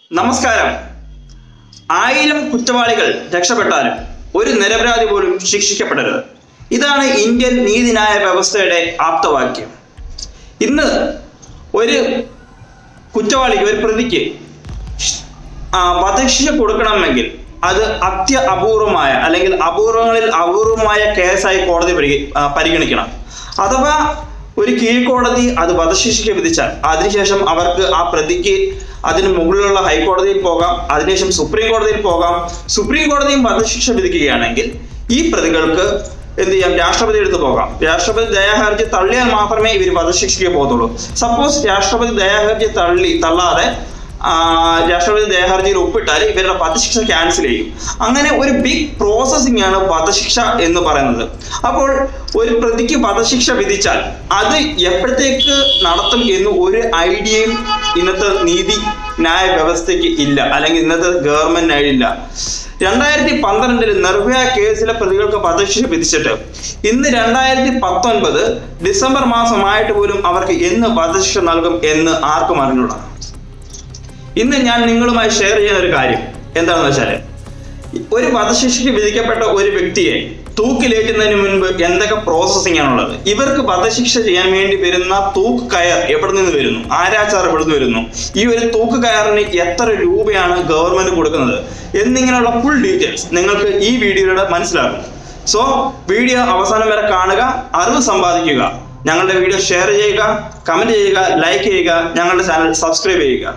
നമസ്കാരം ആയിരം കുറ്റവാളികൾ രക്ഷപ്പെട്ടാലും ഒരു നിരപരാധി പോലും ശിക്ഷിക്കപ്പെടരുത് ഇതാണ് ഇന്ത്യൻ നീതിന്യായ വ്യവസ്ഥയുടെ ആപ്തവാക്യം ഇന്ന് ഒരു കുറ്റവാളിക്ക് ഒരു പ്രതിക്ക് ആ, വധശിക്ഷ കൊടുക്കണമെങ്കിൽ അത് അത്യ അപൂർവമായ അല്ലെങ്കിൽ അപൂർവങ്ങളിൽ അപൂർവമായ കേസായി കോടതി പരി- ആ, പരിഗണിക്കണം അഥവാ ഒരു കീഴ്ക്കോടതി അത് വധശിക്ഷയ്ക്ക് വിധിച്ചാൽ അതിനുശേഷം അവർക്ക് ആ പ്രതിക്ക് അതിന് മുകളിലുള്ള ഹൈക്കോടതിയിൽ പോകാം അതിനുശേഷം സുപ്രീം കോടതിയിൽ പോകാം സുപ്രീം കോടതിയും വധശിക്ഷ വിധിക്കുകയാണെങ്കിൽ ഈ പ്രതികൾക്ക് എന്ത് ചെയ്യാം രാഷ്ട്രപതി എടുത്ത് പോകാം രാഷ്ട്രപതി ദയാഹർജി തള്ളിയാൽ മാത്രമേ ഇവർ വധശിക്ഷയ്ക്ക് പോകത്തുള്ളൂ സപ്പോസ് രാഷ്ട്രപതി ദയാഹർജി തള്ളി തള്ളാതെ ആ, രാഷ്ട്രപതി ദയാഹർജിയിൽ ഒപ്പിട്ടാൽ ഇവരുടെ വധശിക്ഷ ക്യാൻസൽ ചെയ്യും അങ്ങനെ ഒരു ബിഗ് പ്രോസസ്സിംഗ് ആണ് വധശിക്ഷ എന്ന് പറയുന്നത് അപ്പോൾ ഒരു പ്രതിക്ക് വധശിക്ഷ വിധിച്ചാൽ അത് എപ്പോഴത്തേക്ക് നടത്തും എന്ന് ഒരു ഐഡിയയും ഇന്നത്തെ നീതി ന്യായ വ്യവസ്ഥയ്ക്ക് ഇല്ല അല്ലെങ്കിൽ ഇന്നത്തെ ഗവൺമെന്റിന് ഇല്ല രണ്ടായിരത്തി പന്ത്രണ്ടിൽ നിർഭയ കേസിലെ പ്രതികൾക്ക് വധശിക്ഷ വിധിച്ചിട്ട് ഇന്ന് രണ്ടായിരത്തി പത്തൊൻപത് ഡിസംബർ മാസമായിട്ട് പോലും അവർക്ക് എന്ന് വധശിക്ഷ നൽകും എന്ന് ആർക്കും അറിഞ്ഞുള്ള ഇന്ന് ഞാൻ നിങ്ങളുമായി ഷെയർ ചെയ്യുന്ന ഒരു കാര്യം എന്താണെന്ന് വെച്ചാൽ ഒരു വധശിക്ഷയ്ക്ക് വിധിക്കപ്പെട്ട ഒരു വ്യക്തിയെ തൂക്കിലേറ്റുന്നതിന് മുൻപ് എന്തൊക്കെ പ്രോസസ്സിംഗ് ആണുള്ളത് ഇവർക്ക് വധശിക്ഷ ചെയ്യാൻ വേണ്ടി വരുന്ന തൂക്ക് കയർ എവിടെ നിന്ന് വരുന്നു ആരാച്ചാർ എവിടെ നിന്ന് വരുന്നു ഈ ഒരു തൂക്ക് കയറിന് എത്ര രൂപയാണ് ഗവൺമെന്റ് കൊടുക്കുന്നത് എന്നിങ്ങനെയുള്ള ഫുൾ ഡീറ്റെയിൽസ് നിങ്ങൾക്ക് ഈ വീഡിയോയിലൂടെ മനസ്സിലാകും സോ വീഡിയോ അവസാനം വരെ കാണുക അറിവ് സമ്പാദിക്കുക ഞങ്ങളുടെ വീഡിയോ ഷെയർ ചെയ്യുക കമന്റ് ചെയ്യുക ലൈക്ക് ചെയ്യുക ഞങ്ങളുടെ ചാനൽ സബ്സ്ക്രൈബ് ചെയ്യുക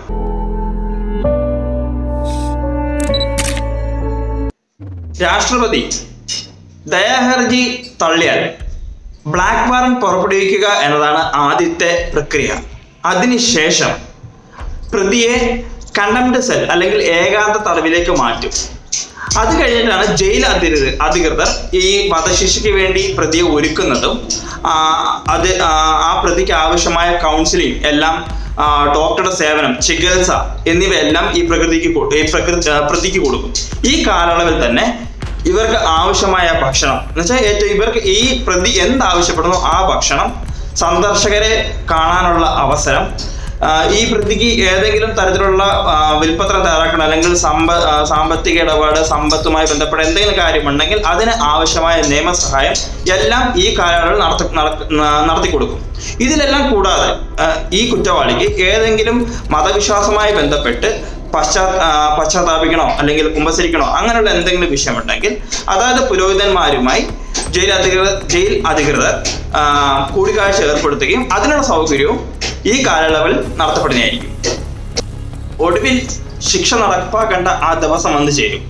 രാഷ്ട്രപതി ദയാഹർജി തള്ളിയാൽ ബ്ലാക്ക് വാറന്റ് പുറപ്പെടുവിക്കുക എന്നതാണ് ആദ്യത്തെ പ്രക്രിയ അതിനുശേഷം പ്രതിയെ കണ്ടംപ്റ്റ് സെൽ അല്ലെങ്കിൽ ഏകാന്ത തടവിലേക്ക് മാറ്റും അത് കഴിഞ്ഞിട്ടാണ് ജയിൽ അധികൃതർ അധികൃതർ ഈ വധശിക്ഷയ്ക്ക് വേണ്ടി പ്രതിയെ ഒരുക്കുന്നതും ആ, അത് ആ, ആ പ്രതിക്ക് ആവശ്യമായ കൗൺസിലിംഗ് എല്ലാം ആ, ഡോക്ടറുടെ സേവനം ചികിത്സ എന്നിവയെല്ലാം ഈ പ്രകൃതിക്ക് കൊ- ഈ പ്രകൃതി ആ, പ്രതിക്ക് കൊടുക്കും ഈ കാലയളവിൽ തന്നെ ഇവർക്ക് ആവശ്യമായ ഭക്ഷണം എന്നുവെച്ചാൽ ഏറ്റവും ഇവർക്ക് ഈ പ്രതി എന്താവശ്യപ്പെടുന്നു ആ ഭക്ഷണം സന്ദർശകരെ കാണാനുള്ള അവസരം ആ, ഈ പ്രതിക്ക് ഏതെങ്കിലും തരത്തിലുള്ള ആ, വിൽപ്പത്രം തയ്യാറാക്കണം അല്ലെങ്കിൽ സമ്പ ആ, സാമ്പത്തിക ഇടപാട് സമ്പത്തുമായി ബന്ധപ്പെട്ട എന്തെങ്കിലും കാര്യമുണ്ടെങ്കിൽ അതിന് ആവശ്യമായ നിയമസഹായം എല്ലാം ഈ കാലയളവിൽ നടത്തി നട- ന- നടത്തി കൊടുക്കും ഇതിലെല്ലാം കൂടാതെ ആ, ഈ കുറ്റവാളിക്ക് ഏതെങ്കിലും മതവിശ്വാസവുമായി ബന്ധപ്പെട്ട് പശ്ചാ ആ, പശ്ചാത്താപിക്കണോ അല്ലെങ്കിൽ കുമ്പസരിക്കണോ അങ്ങനെയുള്ള എന്തെങ്കിലും വിഷയമുണ്ടെങ്കിൽ അതായത് പുരോഹിതന്മാരുമായി ജയിൽ അധികൃതർ ജയിൽ അധികൃതർ ആ, കൂടിക്കാഴ്ച ഏർപ്പെടുത്തുകയും അതിനുള്ള സൗകര്യവും ഈ കാലയളവിൽ നടത്തപ്പെടുന്നതായിരിക്കും ഒടുവിൽ ശിക്ഷ നടപ്പാക്കേണ്ട ആ ദിവസം വന്നു ചേരും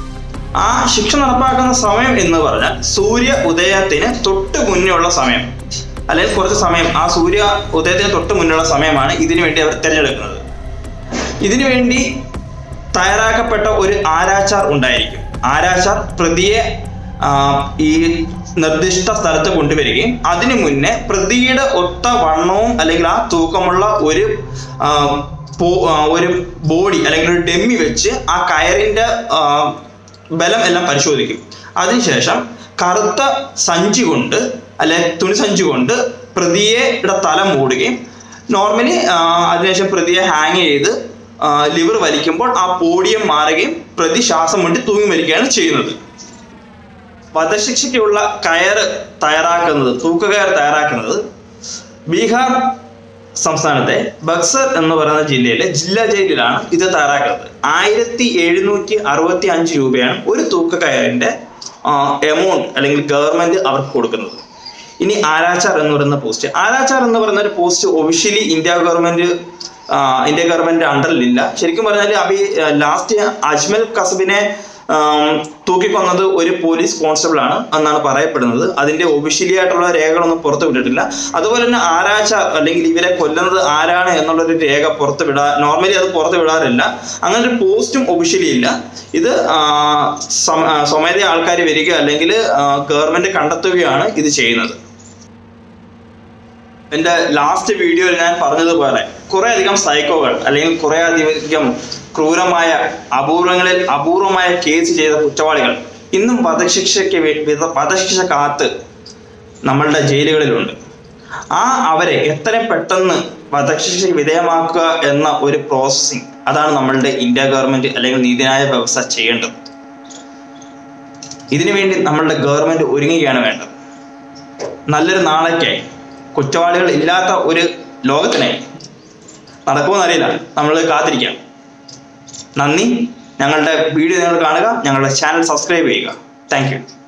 ആ ശിക്ഷ നടപ്പാക്കുന്ന സമയം എന്ന് പറഞ്ഞാൽ സൂര്യ ഉദയത്തിന് തൊട്ട് മുന്നേയുള്ള സമയം അല്ലെങ്കിൽ കുറച്ച് സമയം ആ സൂര്യ ഉദയത്തിന് തൊട്ട് മുന്നുള്ള സമയമാണ് ഇതിനു വേണ്ടി അവർ തിരഞ്ഞെടുക്കുന്നത് ഇതിനു വേണ്ടി തയ്യാറാക്കപ്പെട്ട ഒരു ആരാച്ചാർ ഉണ്ടായിരിക്കും ആരാച്ചാർ പ്രതിയെ ആ, ഈ നിർദ്ദിഷ്ട സ്ഥലത്ത് കൊണ്ടുവരികയും അതിനു മുന്നേ പ്രതിയുടെ ഒത്ത വണ്ണവും അല്ലെങ്കിൽ ആ തൂക്കമുള്ള ഒരു ആ, പോ- ആ, ഒരു ബോഡി അല്ലെങ്കിൽ ഒരു ഡെമ്മി വെച്ച് ആ കയറിന്റെ ആ, ബലം എല്ലാം പരിശോധിക്കും അതിനുശേഷം കറുത്ത സഞ്ചി കൊണ്ട് അല്ലെ തുണി സഞ്ചി കൊണ്ട് പ്രതിയുടെ തല മൂടുകയും നോർമലി അതിനുശേഷം പ്രതിയെ ഹാങ് ചെയ്ത് ലിവർ വലിക്കുമ്പോൾ ആ പോഡിയം മാറുകയും പ്രതി ശ്വാസം മുട്ടി തൂങ്ങി മരിക്കുകയാണ് ചെയ്യുന്നത് വധശിക്ഷയ്ക്കുള്ള കയറ് തയ്യാറാക്കുന്നത് തൂക്കുകയർ തയ്യാറാക്കുന്നത് ബീഹാർ സംസ്ഥാനത്തെ ബക്സർ എന്ന് പറയുന്ന ജില്ലയിലെ ജില്ലാ ജയിലിലാണ് ഇത് തയ്യാറാക്കുന്നത് ആയിരത്തി എഴുന്നൂറ്റി അറുപത്തി അഞ്ച് രൂപയാണ് ഒരു തൂക്കക്കയറിന്റെ എമൗണ്ട് അല്ലെങ്കിൽ ഗവൺമെന്റ് അവർക്ക് കൊടുക്കുന്നത് ഇനി ആരാച്ചാർ എന്ന് പറയുന്ന പോസ്റ്റ് ആരാച്ചാർ എന്ന് പറയുന്ന ഒരു പോസ്റ്റ് ഒഫീഷ്യലി ഇന്ത്യ ഗവൺമെന്റ് ആ, ഇന്ത്യ ഗവൺമെന്റ് അണ്ടറിലില്ല ശരിക്കും പറഞ്ഞാൽ അഭി ലാസ്റ്റ് അജ്മൽ കസബിനെ ആം, തൂക്കിക്കൊന്നത് ഒരു പോലീസ് കോൺസ്റ്റബിൾ ആണ് എന്നാണ് പറയപ്പെടുന്നത് അതിന്റെ ഒഫീഷ്യലി ആയിട്ടുള്ള രേഖകളൊന്നും പുറത്തു വിട്ടിട്ടില്ല അതുപോലെ തന്നെ ആരാച്ച അല്ലെങ്കിൽ ഇവരെ കൊല്ലുന്നത് ആരാണ് എന്നുള്ളൊരു രേഖ പുറത്ത് വിടാ നോർമലി അത് പുറത്ത് വിടാറില്ല അങ്ങനെ ഒരു പോസ്റ്റും ഒഫീഷ്യലി ഇല്ല ഇത് ആ, സം- ആ, സ്വമേധയ ആൾക്കാർ വരിക അല്ലെങ്കിൽ ഗവൺമെന്റ് കണ്ടെത്തുകയാണ് ഇത് ചെയ്യുന്നത് എന്റെ ലാസ്റ്റ് വീഡിയോയിൽ ഞാൻ പറഞ്ഞതുപോലെ കുറെ അധികം സൈക്കോകൾ അല്ലെങ്കിൽ കുറെ അധികം ക്രൂരമായ അപൂർവങ്ങളിൽ അപൂർവമായ കേസ് ചെയ്ത കുറ്റവാളികൾ ഇന്നും വധശിക്ഷയ്ക്ക് വേ- വിധ- വധശിക്ഷ കാത്ത് നമ്മളുടെ ജയിലുകളിലുണ്ട് ആ അവരെ എത്രയും പെട്ടെന്ന് വധശിക്ഷ വിധേയമാക്കുക എന്ന ഒരു പ്രോസസ്സിങ് അതാണ് നമ്മളുടെ ഇന്ത്യ ഗവൺമെന്റ് അല്ലെങ്കിൽ നീതിന്യായ വ്യവസ്ഥ ചെയ്യേണ്ടത് ഇതിനു വേണ്ടി നമ്മളുടെ ഗവൺമെന്റ് ഒരുങ്ങുകയാണ് വേണ്ടത് നല്ലൊരു നാളേക്കായി കുറ്റവാളികൾ ഇല്ലാത്ത ഒരു ലോകത്തിനായി നടക്കുമെന്ന് അറിയില്ല നമ്മൾ കാത്തിരിക്കാം നന്ദി ഞങ്ങളുടെ വീഡിയോ നിങ്ങൾ കാണുക ഞങ്ങളുടെ ചാനൽ സബ്സ്ക്രൈബ് ചെയ്യുക താങ്ക് യു